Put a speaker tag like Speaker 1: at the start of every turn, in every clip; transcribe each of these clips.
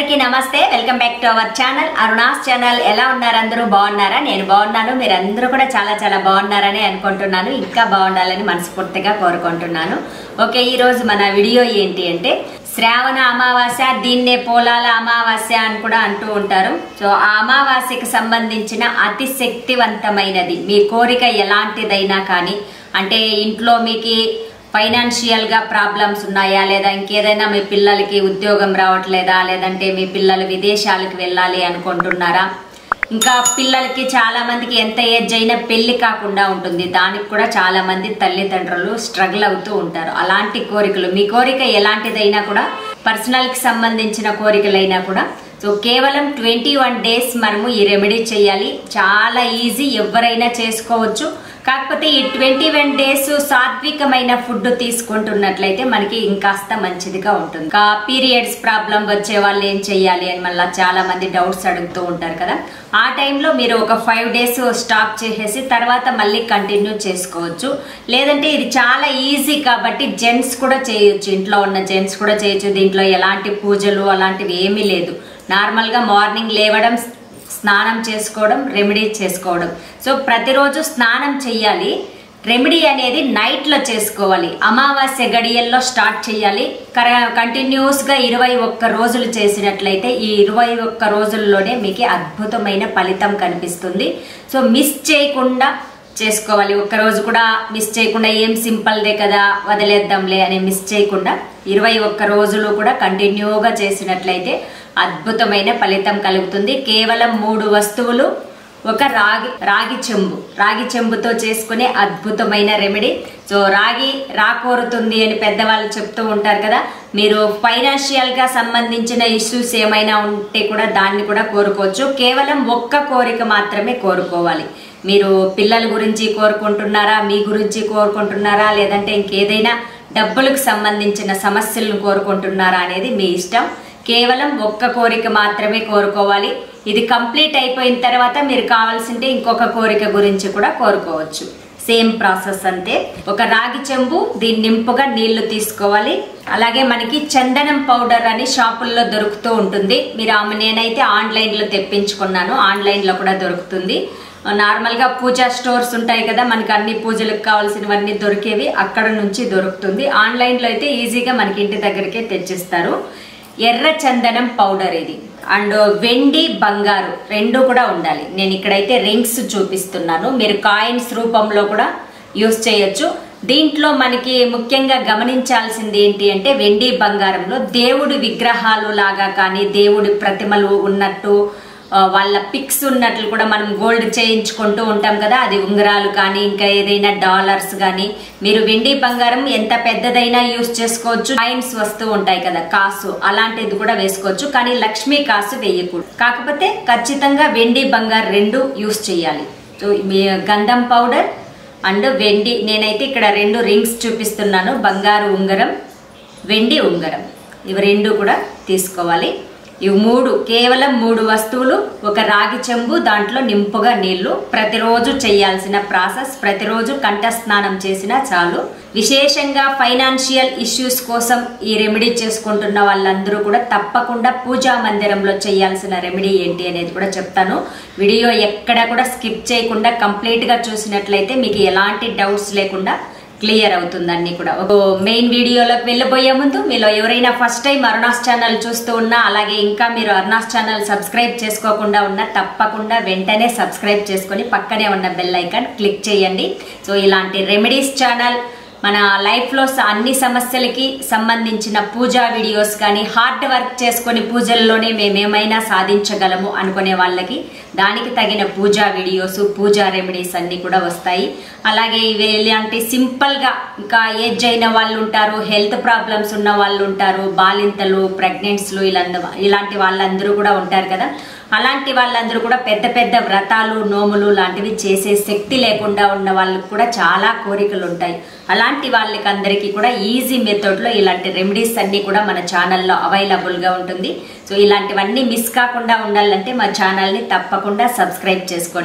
Speaker 1: అందరికీ నమస్తే welcome back to our channel Aruna's channel ఎలా ఉన్నారు అందరూ బాగున్నారా నేను బాగున్నాను మీరందరూ కూడా చాలా చాలా బాగున్నారని అనుకుంటున్నాను ఇంకా బాగుండాలని మనస్ఫూర్తిగా కోరుకుంటున్నాను ఓకే ఈ రోజు మన వీడియో ఏంటి అంటే శ్రావణ అమావాస్య దీన్నే పోలాల అమావాస్య అని కూడా అంటూ ఉంటారు సో ఆ అమావాస్యకి సంబంధించిన అతి శక్తివంతమైనది మీ కోరిక ఎలాంటిదైనా కానీ అంటే ఇంట్లో మీకు ఫైనాన్షియల్ గా ప్రాబ్లమ్స్ ఉన్నాయా లేదా ఇంకేదైనా మీ పిల్లలకి ఉద్యోగం రావట్లేదా లేదంటే మీ పిల్లలు విదేశాలకు వెళ్ళాలి అనుకుంటున్నారా ఇంకా పిల్లలకి చాలా మందికి ఎంత ఏజ్ అయినా పెళ్లి కాకుండా ఉంటుంది దానికి కూడా చాలా మంది తల్లిదండ్రులు స్ట్రగుల్ అవుతూ ఉంటారు అలాంటి కోరికలు మీ కోరిక ఎలాంటిదైనా కూడా పర్సనల్ కి సంబంధించిన కోరికలైనా కూడా సో కేవలం ట్వంటీ వన్ డేస్ మనము ఈ రెమెడీ చేయాలి చాలా ఈజీ ఎవరైనా చేసుకోవచ్చు కాకపోతే ఈ ట్వంటీ వన్ డేస్ సాత్వికమైన ఫుడ్ తీసుకుంటున్నట్లయితే మనకి ఇంకాస్త మంచిదిగా ఉంటుంది ఇంకా పీరియడ్స్ ప్రాబ్లం వచ్చే వాళ్ళు ఏం చెయ్యాలి అని మళ్ళీ చాలా మంది డౌట్స్ అడుగుతూ ఉంటారు కదా ఆ టైంలో మీరు ఒక ఫైవ్ డేస్ స్టాప్ చేసేసి తర్వాత మళ్ళీ కంటిన్యూ చేసుకోవచ్చు లేదంటే ఇది చాలా ఈజీ కాబట్టి జెంట్స్ కూడా చేయొచ్చు ఇంట్లో ఉన్న జెంట్స్ కూడా చేయొచ్చు దీంట్లో ఎలాంటి పూజలు అలాంటివి ఏమీ లేదు నార్మల్గా మార్నింగ్ లేవడం స్నానం చేసుకోవడం రెమెడీ చేసుకోవడం సో ప్రతిరోజు స్నానం చెయ్యాలి రెమెడీ అనేది నైట్లో చేసుకోవాలి అమావాస్య గడియల్లో స్టార్ట్ చేయాలి కంటిన్యూస్గా ఇరవై ఒక్క రోజులు చేసినట్లయితే ఈ ఇరవై ఒక్క రోజుల్లోనే మీకు అద్భుతమైన ఫలితం కనిపిస్తుంది సో మిస్ చేయకుండా చేసుకోవాలి ఒక్కరోజు కూడా మిస్ చేయకుండా ఏం సింపుల్దే కదా వదిలేద్దాంలే అని మిస్ చేయకుండా ఇరవై ఒక్క రోజులు కూడా కంటిన్యూగా చేసినట్లయితే అద్భుతమైన ఫలితం కలుగుతుంది కేవలం మూడు వస్తువులు ఒక రాగి రాగి చెంబు రాగి చెంబుతో చేసుకునే అద్భుతమైన రెమెడీ సో రాగి రాకోరుతుంది అని పెద్దవాళ్ళు చెప్తూ ఉంటారు కదా మీరు ఫైనాన్షియల్ గా సంబంధించిన ఇష్యూస్ ఏమైనా ఉంటే కూడా దాన్ని కూడా కోరుకోవచ్చు కేవలం ఒక్క కోరిక మాత్రమే కోరుకోవాలి మీరు పిల్లల గురించి కోరుకుంటున్నారా మీ గురించి కోరుకుంటున్నారా లేదంటే ఇంకేదైనా డబ్బులకు సంబంధించిన సమస్యలను కోరుకుంటున్నారా అనేది మీ ఇష్టం కేవలం ఒక్క కోరిక మాత్రమే కోరుకోవాలి ఇది కంప్లీట్ అయిపోయిన తర్వాత మీరు కావాల్సింటే ఇంకొక కోరిక గురించి కూడా కోరుకోవచ్చు సేమ్ ప్రాసెస్ అంతే ఒక రాగి చెంబు దీన్ని నింపుగా నీళ్లు తీసుకోవాలి అలాగే మనకి చందనం పౌడర్ అని షాపుల్లో దొరుకుతూ ఉంటుంది మీరు ఆమె నేనైతే ఆన్లైన్లో తెప్పించుకున్నాను ఆన్లైన్లో కూడా దొరుకుతుంది నార్మల్గా పూజా స్టోర్స్ ఉంటాయి కదా మనకి అన్ని పూజలకు కావాల్సినవన్నీ దొరికేవి అక్కడ నుంచి దొరుకుతుంది ఆన్లైన్లో అయితే ఈజీగా మనకి ఇంటి దగ్గరికే తెచ్చిస్తారు ఎర్ర చందనం పౌడర్ ఇది అండ్ వెండి బంగారు రెండు కూడా ఉండాలి నేను ఇక్కడైతే రింగ్స్ చూపిస్తున్నాను మీరు కాయిన్స్ రూపంలో కూడా యూస్ చేయొచ్చు దీంట్లో మనకి ముఖ్యంగా గమనించాల్సింది ఏంటి అంటే వెండి బంగారంలో దేవుడి విగ్రహాలు లాగా కానీ దేవుడి ప్రతిమలు ఉన్నట్టు వాళ్ళ పిక్స్ ఉన్నట్లు కూడా మనం గోల్డ్ చేయించుకుంటూ ఉంటాం కదా అది ఉంగరాలు కానీ ఇంకా ఏదైనా డాలర్స్ కానీ మీరు వెండి బంగారం ఎంత పెద్దదైనా యూస్ చేసుకోవచ్చు కాయిన్స్ వస్తూ ఉంటాయి కదా కాసు అలాంటిది కూడా వేసుకోవచ్చు కానీ లక్ష్మీ కాసు వేయకూడదు కాకపోతే ఖచ్చితంగా వెండి బంగారు రెండు యూస్ చేయాలి సో మీ గంధం పౌడర్ అండ్ వెండి నేనైతే ఇక్కడ రెండు రింగ్స్ చూపిస్తున్నాను బంగారు ఉంగరం వెండి ఉంగరం ఇవి రెండు కూడా తీసుకోవాలి ఇవి మూడు కేవలం మూడు వస్తువులు ఒక రాగి చెంబు దాంట్లో నింపుగా నీళ్లు ప్రతిరోజు చేయాల్సిన ప్రాసెస్ ప్రతిరోజు కంఠ స్నానం చేసినా చాలు విశేషంగా ఫైనాన్షియల్ ఇష్యూస్ కోసం ఈ రెమెడీ చేసుకుంటున్న వాళ్ళందరూ కూడా తప్పకుండా పూజా మందిరంలో చేయాల్సిన రెమెడీ ఏంటి అనేది కూడా చెప్తాను వీడియో ఎక్కడ కూడా స్కిప్ చేయకుండా కంప్లీట్గా చూసినట్లయితే మీకు ఎలాంటి డౌట్స్ లేకుండా క్లియర్ అవుతుంది అన్ని కూడా ఒక మెయిన్ వీడియోలోకి వెళ్ళబోయే ముందు మీలో ఎవరైనా ఫస్ట్ టైం అరుణాస్ ఛానల్ చూస్తూ ఉన్నా అలాగే ఇంకా మీరు అరుణాస్ ఛానల్ సబ్స్క్రైబ్ చేసుకోకుండా ఉన్నా తప్పకుండా వెంటనే సబ్స్క్రైబ్ చేసుకొని పక్కనే ఉన్న బెల్ ఐకాన్ క్లిక్ చేయండి సో ఇలాంటి రెమెడీస్ ఛానల్ మన లైఫ్లో అన్ని సమస్యలకి సంబంధించిన పూజా వీడియోస్ కానీ హార్డ్ వర్క్ చేసుకొని పూజల్లోనే మేమేమైనా సాధించగలము అనుకునే వాళ్ళకి దానికి తగిన పూజా వీడియోస్ పూజా రెమెడీస్ అన్నీ కూడా వస్తాయి అలాగే ఇవి ఇలాంటి సింపుల్గా ఇంకా ఏజ్ అయిన వాళ్ళు ఉంటారు హెల్త్ ప్రాబ్లమ్స్ ఉన్న వాళ్ళు ఉంటారు బాలింతలు ప్రెగ్నెంట్స్లు ఇలా ఇలాంటి వాళ్ళందరూ కూడా ఉంటారు కదా అలాంటి వాళ్ళందరూ కూడా పెద్ద పెద్ద వ్రతాలు నోములు లాంటివి చేసే శక్తి లేకుండా ఉన్న వాళ్ళకి కూడా చాలా కోరికలు ఉంటాయి అలాంటి వాళ్ళకి అందరికీ కూడా ఈజీ మెథడ్లో ఇలాంటి రెమెడీస్ అన్నీ కూడా మన ఛానల్లో అవైలబుల్గా ఉంటుంది సో ఇలాంటివన్నీ మిస్ కాకుండా ఉండాలంటే మా ఛానల్ని తప్పకుండా సబ్స్క్రైబ్ చేసుకోండి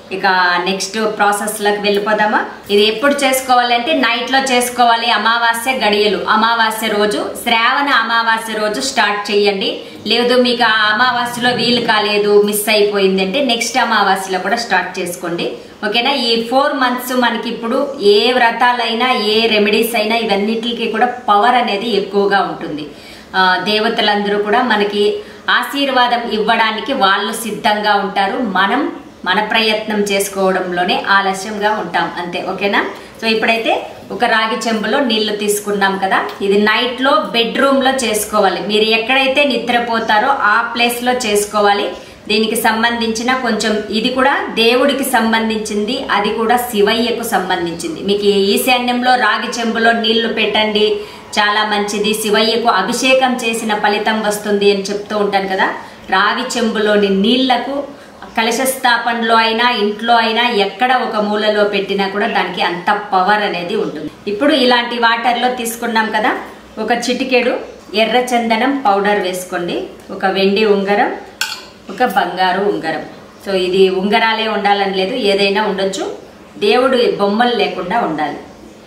Speaker 1: ఇక నెక్స్ట్ ప్రాసెస్లోకి వెళ్ళిపోదామా ఇది ఎప్పుడు చేసుకోవాలంటే నైట్లో చేసుకోవాలి అమావాస్య గడియలు అమావాస్య రోజు శ్రావణ అమావాస్య రోజు స్టార్ట్ చేయండి లేదు మీకు ఆ అమావాస్యలో వీలు కాలేదు మిస్ అయిపోయింది అంటే నెక్స్ట్ అమావాస్యలో కూడా స్టార్ట్ చేసుకోండి ఓకేనా ఈ ఫోర్ మంత్స్ మనకి ఇప్పుడు ఏ వ్రతాలైనా ఏ రెమెడీస్ అయినా ఇవన్నిటికి కూడా పవర్ అనేది ఎక్కువగా ఉంటుంది ఆ, దేవతలందరూ కూడా మనకి ఆశీర్వాదం ఇవ్వడానికి వాళ్ళు సిద్ధంగా ఉంటారు మనం మన ప్రయత్నం చేసుకోవడంలోనే ఆలస్యంగా ఉంటాం అంతే ఓకేనా సో ఇప్పుడైతే ఒక రాగి చెంబులో నీళ్లు తీసుకున్నాం కదా ఇది నైట్ లో బెడ్రూమ్ లో చేసుకోవాలి మీరు ఎక్కడైతే నిద్రపోతారో ఆ ప్లేస్ లో చేసుకోవాలి దీనికి సంబంధించిన కొంచెం ఇది కూడా దేవుడికి సంబంధించింది అది కూడా శివయ్యకు సంబంధించింది మీకు ఈ ఈశాన్యంలో రాగి చెంబులో నీళ్లు పెట్టండి చాలా మంచిది శివయ్యకు అభిషేకం చేసిన ఫలితం వస్తుంది అని చెప్తూ ఉంటాను కదా రాగి చెంబులోని నీళ్లకు కలశ స్థాపనలో అయినా ఇంట్లో అయినా ఎక్కడ ఒక మూలలో పెట్టినా కూడా దానికి అంత పవర్ అనేది ఉంటుంది ఇప్పుడు ఇలాంటి వాటర్లో తీసుకున్నాం కదా ఒక చిటికెడు ఎర్ర చందనం పౌడర్ వేసుకోండి ఒక వెండి ఉంగరం ఒక బంగారు ఉంగరం సో ఇది ఉంగరాలే ఉండాలని లేదు ఏదైనా ఉండొచ్చు దేవుడు బొమ్మలు లేకుండా ఉండాలి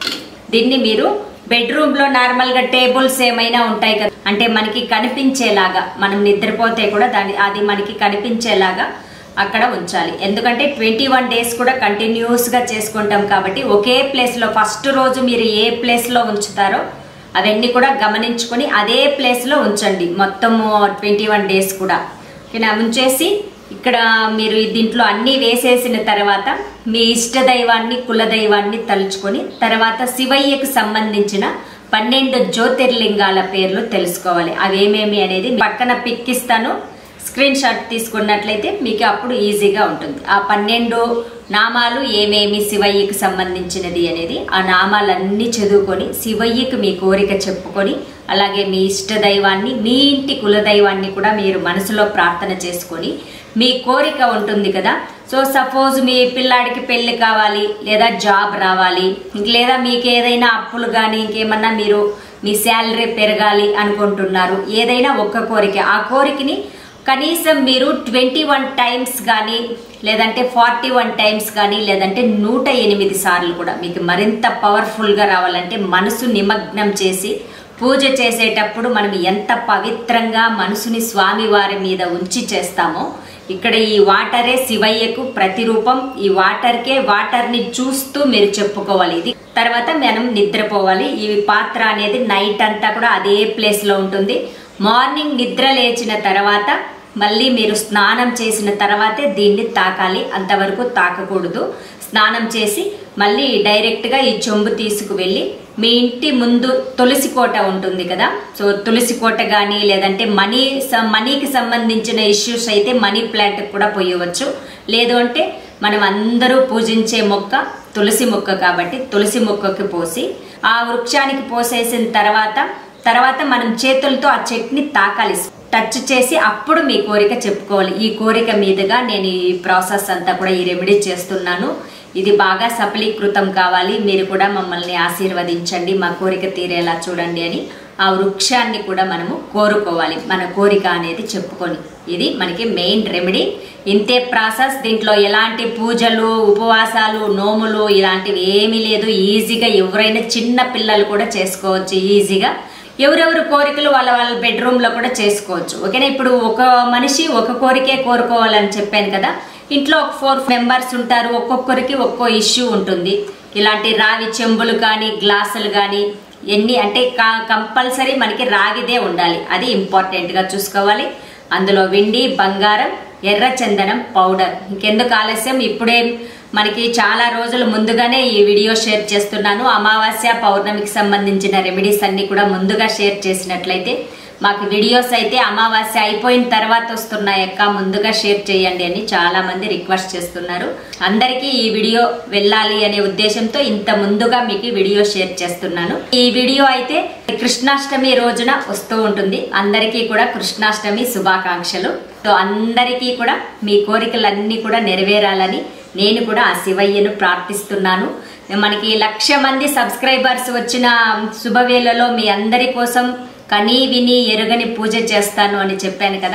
Speaker 1: దీన్ని మీరు బెడ్రూమ్ లో నార్మల్ గా టేబుల్స్ ఏమైనా ఉంటాయి కదా అంటే మనకి కనిపించేలాగా మనం నిద్రపోతే కూడా దాని అది మనకి కనిపించేలాగా అక్కడ ఉంచాలి ఎందుకంటే ట్వంటీ వన్ డేస్ కూడా కంటిన్యూస్ గా చేసుకుంటాం కాబట్టి ఒకే ప్లేస్ లో ఫస్ట్ రోజు మీరు ఏ ప్లేస్ లో ఉంచుతారో అవన్నీ కూడా గమనించుకొని అదే ప్లేస్ లో ఉంచండి మొత్తము ట్వంటీ వన్ డేస్ కూడా ఓకేనా ఉంచేసి ఇక్కడ మీరు దీంట్లో అన్ని వేసేసిన తర్వాత మీ ఇష్ట దైవాన్ని కుల దైవాన్ని తలుచుకొని తర్వాత శివయ్యకు సంబంధించిన పన్నెండు జ్యోతిర్లింగాల పేర్లు తెలుసుకోవాలి అవి ఏమేమి అనేది పక్కన పిక్కిస్తాను స్క్రీన్ షాట్ తీసుకున్నట్లయితే మీకు అప్పుడు ఈజీగా ఉంటుంది ఆ పన్నెండు నామాలు ఏమేమి శివయ్యకి సంబంధించినది అనేది ఆ నామాలన్నీ చదువుకొని శివయ్యకి మీ కోరిక చెప్పుకొని అలాగే మీ ఇష్ట దైవాన్ని మీ ఇంటి కులదైవాన్ని కూడా మీరు మనసులో ప్రార్థన చేసుకొని మీ కోరిక ఉంటుంది కదా సో సపోజ్ మీ పిల్లాడికి పెళ్లి కావాలి లేదా జాబ్ రావాలి ఇంక లేదా మీకు ఏదైనా అప్పులు కానీ ఇంకేమన్నా మీరు మీ శాలరీ పెరగాలి అనుకుంటున్నారు ఏదైనా ఒక్క కోరిక ఆ కోరికని కనీసం మీరు ట్వంటీ వన్ టైమ్స్ కానీ లేదంటే ఫార్టీ వన్ టైమ్స్ కానీ లేదంటే నూట ఎనిమిది సార్లు కూడా మీకు మరింత పవర్ఫుల్గా రావాలంటే మనసు నిమగ్నం చేసి పూజ చేసేటప్పుడు మనం ఎంత పవిత్రంగా మనసుని స్వామివారి మీద ఉంచి చేస్తామో ఇక్కడ ఈ వాటరే శివయ్యకు ప్రతిరూపం ఈ వాటర్కే వాటర్ని చూస్తూ మీరు చెప్పుకోవాలి ఇది తర్వాత మనం నిద్రపోవాలి ఈ పాత్ర అనేది నైట్ అంతా కూడా అదే ప్లేస్లో ఉంటుంది మార్నింగ్ నిద్ర లేచిన తర్వాత మళ్ళీ మీరు స్నానం చేసిన తర్వాతే దీన్ని తాకాలి అంతవరకు తాకకూడదు స్నానం చేసి మళ్ళీ డైరెక్ట్గా ఈ చెంబు తీసుకువెళ్ళి మీ ఇంటి ముందు తులసి కోట ఉంటుంది కదా సో తులసి కోట కానీ లేదంటే మనీ స- మనీకి సంబంధించిన ఇష్యూస్ అయితే మనీ ప్లాంట్ కూడా పోయవచ్చు లేదు అంటే మనం అందరూ పూజించే మొక్క తులసి మొక్క కాబట్టి తులసి మొక్కకి పోసి ఆ వృక్షానికి పోసేసిన తర్వాత తర్వాత మనం చేతులతో ఆ చెట్టుని తాకాలి టచ్ చేసి అప్పుడు మీ కోరిక చెప్పుకోవాలి ఈ కోరిక మీదుగా నేను ఈ ప్రాసెస్ అంతా కూడా ఈ రెమెడీ చేస్తున్నాను ఇది బాగా సఫలీకృతం కావాలి మీరు కూడా మమ్మల్ని ఆశీర్వదించండి మా కోరిక తీరేలా చూడండి అని ఆ వృక్షాన్ని కూడా మనము కోరుకోవాలి మన కోరిక అనేది చెప్పుకొని ఇది మనకి మెయిన్ రెమెడీ ఇంతే ప్రాసెస్ దీంట్లో ఎలాంటి పూజలు ఉపవాసాలు నోములు ఇలాంటివి ఏమీ లేదు ఈజీగా ఎవరైనా చిన్న పిల్లలు కూడా చేసుకోవచ్చు ఈజీగా ఎవరెవరు కోరికలు వాళ్ళ వాళ్ళ బెడ్రూమ్ లో కూడా చేసుకోవచ్చు ఓకేనా ఇప్పుడు ఒక మనిషి ఒక కోరికే కోరుకోవాలని చెప్పాను కదా ఇంట్లో ఒక ఫోర్ మెంబర్స్ ఉంటారు ఒక్కొక్కరికి ఒక్కో ఇష్యూ ఉంటుంది ఇలాంటి రావి చెంబులు కానీ గ్లాసులు కానీ ఎన్ని అంటే కంపల్సరీ మనకి రాగిదే ఉండాలి అది ఇంపార్టెంట్ గా చూసుకోవాలి అందులో వెండి బంగారం ఎర్ర చందనం పౌడర్ ఇంకెందుకు ఆలస్యం ఇప్పుడే మనకి చాలా రోజులు ముందుగానే ఈ వీడియో షేర్ చేస్తున్నాను అమావాస్య పౌర్ణమికి సంబంధించిన రెమెడీస్ అన్ని కూడా ముందుగా షేర్ చేసినట్లయితే మాకు వీడియోస్ అయితే అమావాస్య అయిపోయిన తర్వాత వస్తున్నాయి అక్క ముందుగా షేర్ చేయండి అని చాలా మంది రిక్వెస్ట్ చేస్తున్నారు అందరికీ ఈ వీడియో వెళ్ళాలి అనే ఉద్దేశంతో ఇంత ముందుగా మీకు వీడియో షేర్ చేస్తున్నాను ఈ వీడియో అయితే కృష్ణాష్టమి రోజున వస్తూ ఉంటుంది అందరికీ కూడా కృష్ణాష్టమి శుభాకాంక్షలు సో అందరికీ కూడా మీ కోరికలన్నీ కూడా నెరవేరాలని నేను కూడా ఆ శివయ్యను ప్రార్థిస్తున్నాను మనకి లక్ష మంది సబ్స్క్రైబర్స్ వచ్చిన శుభవేళలో మీ అందరి కోసం కనీ విని ఎరుగని పూజ చేస్తాను అని చెప్పాను కదా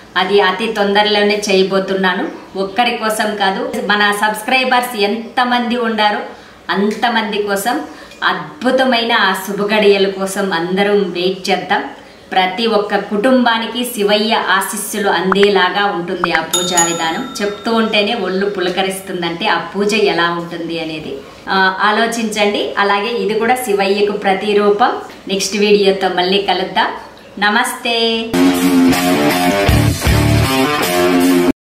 Speaker 1: అది అతి తొందరలోనే చేయబోతున్నాను ఒక్కరి కోసం కాదు మన సబ్స్క్రైబర్స్ ఎంతమంది ఉండారో అంతమంది కోసం అద్భుతమైన ఆ శుభగడియల కోసం అందరం వెయిట్ చేద్దాం ప్రతి ఒక్క కుటుంబానికి శివయ్య ఆశీస్సులు అందేలాగా ఉంటుంది ఆ పూజా విధానం చెప్తూ ఉంటేనే ఒళ్ళు పులకరిస్తుందంటే ఆ పూజ ఎలా ఉంటుంది అనేది ఆ, ఆలోచించండి అలాగే ఇది కూడా శివయ్యకు ప్రతిరూపం నెక్స్ట్ వీడియోతో మళ్ళీ కలుద్దాం నమస్తే